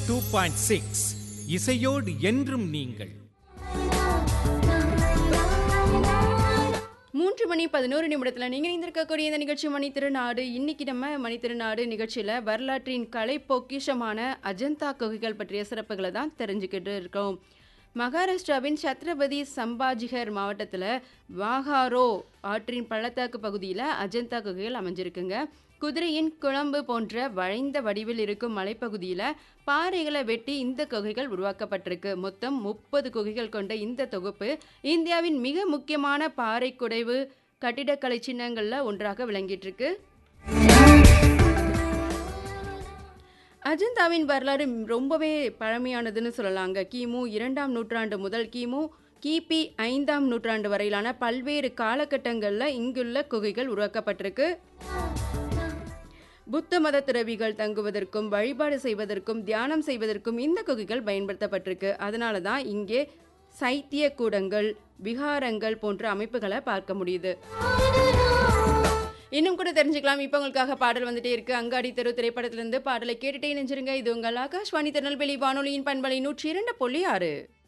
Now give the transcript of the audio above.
two point six இசையோடு என்றும் நீங்கள் மூன்று மணி பதினோரு நிமிடத்தில் நீங்கள் இருந்திருக்கக்கூடிய இந்த நிகழ்ச்சி மணி திருநாடு இன்னைக்கு நம்ம மணி திருநாடு நிகழ்ச்சியில் வரலாற்றின் கலை பொக்கிஷமான அஜந்தா குகைகள் பற்றிய சிறப்புகளை தான் தெரிஞ்சுக்கிட்டு இருக்கோம் மகாராஷ்டிராவின் சத்ரபதி சம்பாஜிகர் மாவட்டத்தில் வாகாரோ ஆற்றின் பள்ளத்தாக்கு பகுதியில் அஜந்தா குகைகள் அமைஞ்சிருக்குங்க குதிரையின் குழம்பு போன்ற வளைந்த வடிவில் இருக்கும் மலைப்பகுதியில் பாறைகளை வெட்டி இந்த குகைகள் உருவாக்கப்பட்டிருக்கு மொத்தம் முப்பது குகைகள் கொண்ட இந்த தொகுப்பு இந்தியாவின் மிக முக்கியமான பாறை குடைவு கட்டிடக்கலை சின்னங்களில் ஒன்றாக விளங்கிட்டு இருக்கு அஜந்தாவின் வரலாறு ரொம்பவே பழமையானதுன்னு சொல்லலாங்க கிமு இரண்டாம் நூற்றாண்டு முதல் கிமு கிபி ஐந்தாம் நூற்றாண்டு வரையிலான பல்வேறு காலகட்டங்களில் இங்குள்ள குகைகள் உருவாக்கப்பட்டிருக்கு புத்த மத துறவிகள் தங்குவதற்கும் வழிபாடு செய்வதற்கும் தியானம் செய்வதற்கும் இந்த குகைகள் பயன்படுத்தப்பட்டிருக்கு அதனால தான் இங்கே சைத்திய கூடங்கள் விகாரங்கள் போன்ற அமைப்புகளை பார்க்க முடியுது இன்னும் கூட தெரிஞ்சுக்கலாம் இப்போ உங்களுக்காக பாடல் வந்துட்டே இருக்கு அங்காடி தெரு திரைப்படத்திலிருந்து பாடலை கேட்டுட்டே நெஞ்சிருங்க இது உங்கள் ஆகாஷ்வாணி திருநெல்வேலி வானொலியின் பண்பலை நூற்றி இரண்டு புள்ளி ஆறு